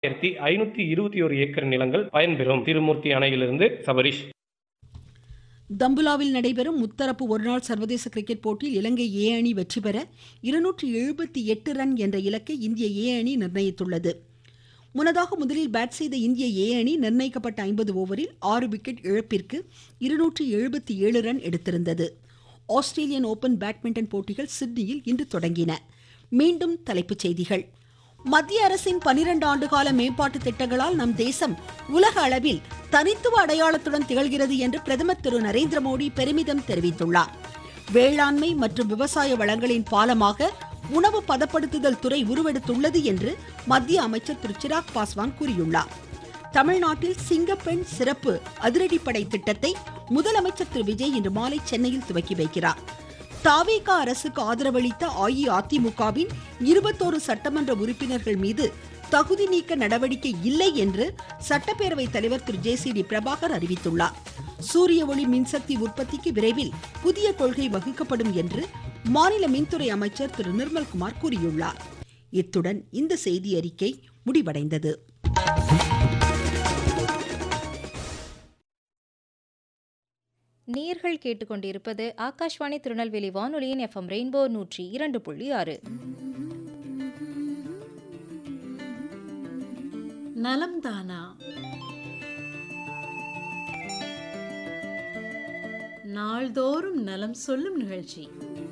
ஆயிரத்தி ஐநூத்தி இருபத்தி ஒரு ஏக்கர் நிலங்கள் பயன்பெறும் திருமூர்த்தி அணையிலிருந்து சபரிஷ் தம்புலாவில் நடைபெறும் முத்தரப்பு ஒருநாள் சர்வதேச கிரிக்கெட் போட்டியில் இலங்கை ஏ அணி வெற்றி பெற இருநூற்றி எழுபத்தி எட்டு ரன் என்ற இலக்கை இந்திய ஏ அணி நிர்ணயித்துள்ளது முன்னதாக முதலில் பேட் செய்த இந்திய ஏ அணி நிர்ணயிக்கப்பட்ட ஐம்பது ஓவரில் ஆறு விக்கெட் இழப்பிற்கு இருநூற்றி எழுபத்தி ஏழு ரன் எடுத்திருந்தது ஆஸ்திரேலியன் ஓபன் பேட்மிண்டன் போட்டிகள் சிட்னியில் இன்று தொடங்கின மீண்டும் தலைப்புச் செய்திகள் மத்திய அரசின் பனிரெண்டு ஆண்டுகால மேம்பாட்டு திட்டங்களால் நம் தேசம் உலக அளவில் தனித்துவ அடையாளத்துடன் திகழ்கிறது என்று பிரதமர் திரு நரேந்திர மோடி பெருமிதம் தெரிவித்துள்ளார் வேளாண்மை மற்றும் விவசாய வளங்களின் பாலமாக உணவு பதப்படுத்துதல் துறை உருவெடுத்துள்ளது என்று மத்திய அமைச்சர் திரு சிராக் பாஸ்வான் கூறியுள்ளார் தமிழ்நாட்டில் சிங்கப்பெண் சிறப்பு அதிரடிப்படை திட்டத்தை முதலமைச்சர் திரு விஜய் இன்று மாலை சென்னையில் துவக்கி வைக்கிறார் தாவேகா அரசுக்கு ஆதரவளித்த அஇஅதிமுகவின் இருபத்தோரு சட்டமன்ற உறுப்பினர்கள் மீது தகுதி நீக்க நடவடிக்கை இல்லை என்று சட்டப்பேரவை தலைவர் திரு ஜே சி டி பிரபாகர் அறிவித்துள்ளார் சூரிய ஒளி மின்சக்தி உற்பத்திக்கு விரைவில் புதிய கொள்கை வகுக்கப்படும் என்று மாநில மின்துறை அமைச்சர் திரு நிர்மல்குமார் கூறியுள்ளார் இத்துடன் இந்த செய்தி அறிக்கை முடிவடைந்தது நேர்கள் கேட்டுக்கொண்டிருப்பது ஆகாஷ்வாணி திருநெல்வேலி வானொலியின் எஃப்எம் ரெயின்போ நூற்றி இரண்டு புள்ளி ஆறு நலம் தானா நாள்தோறும் நலம் சொல்லும் நிகழ்ச்சி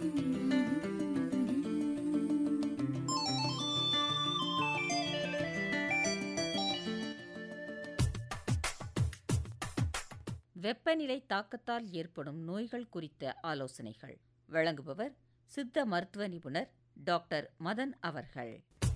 வெப்பநிலை தாக்கத்தால் ஏற்படும் நோய்கள் குறித்த ஆலோசனைகள் வழங்குபவர் சித்த மருத்துவ நிபுணர் டாக்டர் மதன் அவர்கள்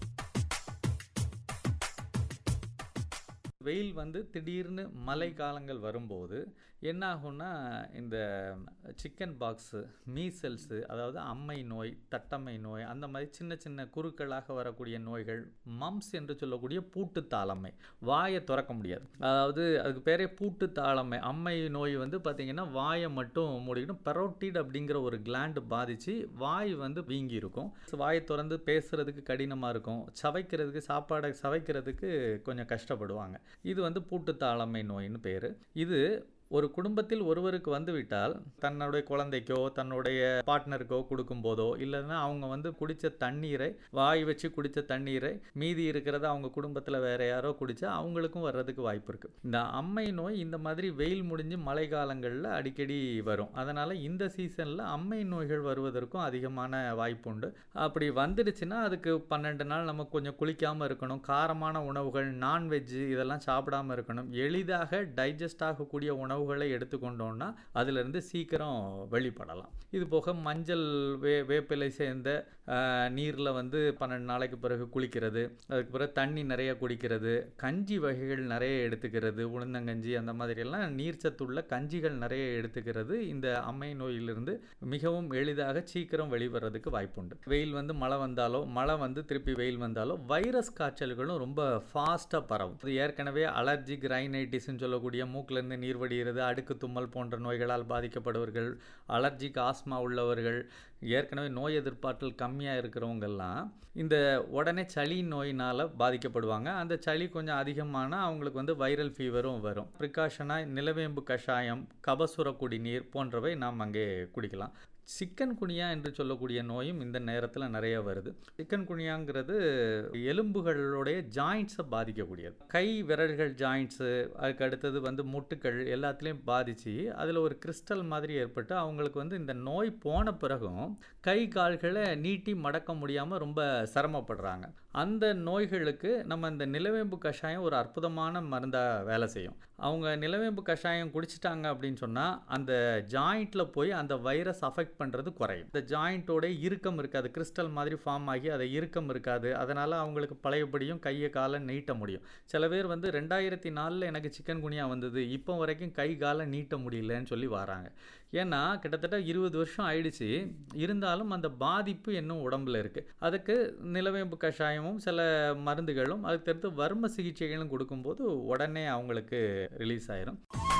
வெயில் வந்து திடீர்னு மழை காலங்கள் வரும்போது என்ன ஆகும்னா இந்த சிக்கன் பாக்ஸு மீசல்ஸு அதாவது அம்மை நோய் தட்டம்மை நோய் அந்த மாதிரி சின்ன சின்ன குறுக்களாக வரக்கூடிய நோய்கள் மம்ஸ் என்று சொல்லக்கூடிய பூட்டு தாளம்மை வாயை திறக்க முடியாது அதாவது அதுக்கு பேரே பூட்டு தாளம்மை அம்மை நோய் வந்து பார்த்திங்கன்னா வாயை மட்டும் மூடிக்கணும் பெரோட்டிட் அப்படிங்கிற ஒரு கிளாண்டு பாதித்து வாய் வந்து வீங்கி இருக்கும் வாயை திறந்து பேசுகிறதுக்கு கடினமாக இருக்கும் சவைக்கிறதுக்கு சாப்பாடை சவைக்கிறதுக்கு கொஞ்சம் கஷ்டப்படுவாங்க இது வந்து பூட்டு தாளம்மை நோயின்னு பேர் இது ஒரு குடும்பத்தில் ஒருவருக்கு வந்துவிட்டால் தன்னுடைய குழந்தைக்கோ தன்னுடைய பார்ட்னருக்கோ கொடுக்கும்போதோ இல்லைன்னா அவங்க வந்து குடித்த தண்ணீரை வாய் வச்சு குடித்த தண்ணீரை மீதி இருக்கிறத அவங்க குடும்பத்தில் வேற யாரோ குடித்தா அவங்களுக்கும் வர்றதுக்கு வாய்ப்பு இருக்குது இந்த அம்மை நோய் இந்த மாதிரி வெயில் முடிஞ்சு மழை காலங்களில் அடிக்கடி வரும் அதனால் இந்த சீசனில் அம்மை நோய்கள் வருவதற்கும் அதிகமான வாய்ப்பு உண்டு அப்படி வந்துடுச்சுன்னா அதுக்கு பன்னெண்டு நாள் நம்ம கொஞ்சம் குளிக்காமல் இருக்கணும் காரமான உணவுகள் நான்வெஜ்ஜு இதெல்லாம் சாப்பிடாம இருக்கணும் எளிதாக டைஜஸ்ட் ஆகக்கூடிய உணவு உணவுகளை எடுத்துக்கொண்டோம்னா அதிலிருந்து சீக்கிரம் வெளிப்படலாம் இது போக மஞ்சள் வே வேப்பிலை சேர்ந்த நீரில் வந்து பன்னெண்டு நாளைக்கு பிறகு குளிக்கிறது அதுக்கு பிறகு தண்ணி நிறைய குடிக்கிறது கஞ்சி வகைகள் நிறைய எடுத்துக்கிறது உளுந்தங்கஞ்சி அந்த மாதிரியெல்லாம் நீர்ச்சத்துள்ள கஞ்சிகள் நிறைய எடுத்துக்கிறது இந்த அம்மை நோயிலிருந்து மிகவும் எளிதாக சீக்கிரம் வெளிவரதுக்கு வாய்ப்புண்டு வெயில் வந்து மழை வந்தாலோ மழை வந்து திருப்பி வெயில் வந்தாலோ வைரஸ் காய்ச்சல்களும் ரொம்ப ஃபாஸ்ட்டாக பரவும் இது ஏற்கனவே அலர்ஜிக் ரைனைட்டிஸ்ன்னு சொல்லக்கூடிய மூக்கிலேருந்து நீர் வடிகிறது அடுக்கு தும்மல் போன்ற நோய்களால் பாதிக்கப்படுவர்கள் அலர்ஜிக் ஆஸ்மா உள்ளவர்கள் ஏற்கனவே நோய் எதிர்ப்பாற்றல் கம்மியாக இருக்கிறவங்கெல்லாம் இந்த உடனே சளி நோயினால் பாதிக்கப்படுவாங்க அந்த சளி கொஞ்சம் அதிகமானால் அவங்களுக்கு வந்து வைரல் ஃபீவரும் வரும் ப்ரிகாஷனாக நிலவேம்பு கஷாயம் கபசுர குடிநீர் போன்றவை நாம் அங்கே குடிக்கலாம் சிக்கன் குனியா என்று சொல்லக்கூடிய நோயும் இந்த நேரத்தில் நிறைய வருது சிக்கன் குனியாங்கிறது எலும்புகளுடைய ஜாயிண்ட்ஸை பாதிக்கக்கூடியது கை விரல்கள் ஜாயிண்ட்ஸு அதுக்கு அடுத்தது வந்து முட்டுக்கள் எல்லாத்துலேயும் பாதித்து அதில் ஒரு கிறிஸ்டல் மாதிரி ஏற்பட்டு அவங்களுக்கு வந்து இந்த நோய் போன பிறகும் கை கால்களை நீட்டி மடக்க முடியாமல் ரொம்ப சிரமப்படுறாங்க அந்த நோய்களுக்கு நம்ம இந்த நிலவேம்பு கஷாயம் ஒரு அற்புதமான மருந்தாக வேலை செய்யும் அவங்க நிலவேம்பு கஷாயம் குடிச்சிட்டாங்க அப்படின்னு சொன்னால் அந்த ஜாயிண்ட்டில் போய் அந்த வைரஸ் அஃபெக்ட் பண்ணுறது குறையும் இந்த ஜாயிண்ட்டோட இறுக்கம் இருக்காது கிறிஸ்டல் மாதிரி ஃபார்ம் ஆகி அதை இறுக்கம் இருக்காது அதனால் அவங்களுக்கு பழையபடியும் கையை காலை நீட்ட முடியும் சில பேர் வந்து ரெண்டாயிரத்தி நாலில் எனக்கு சிக்கன் குனியா வந்தது இப்போ வரைக்கும் கை காலை நீட்ட முடியலன்னு சொல்லி வராங்க ஏன்னா கிட்டத்தட்ட இருபது வருஷம் ஆயிடுச்சு இருந்தாலும் அந்த பாதிப்பு இன்னும் உடம்புல இருக்குது அதுக்கு நிலவேம்பு கஷாயமும் சில மருந்துகளும் அதுக்கு அடுத்து வர்ம சிகிச்சைகளும் கொடுக்கும்போது உடனே அவங்களுக்கு ரிலீஸ் ஆயிரும்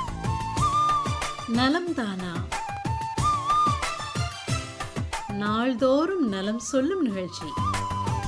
நலம் தானா நாள்தோறும் நலம் சொல்லும் நிகழ்ச்சி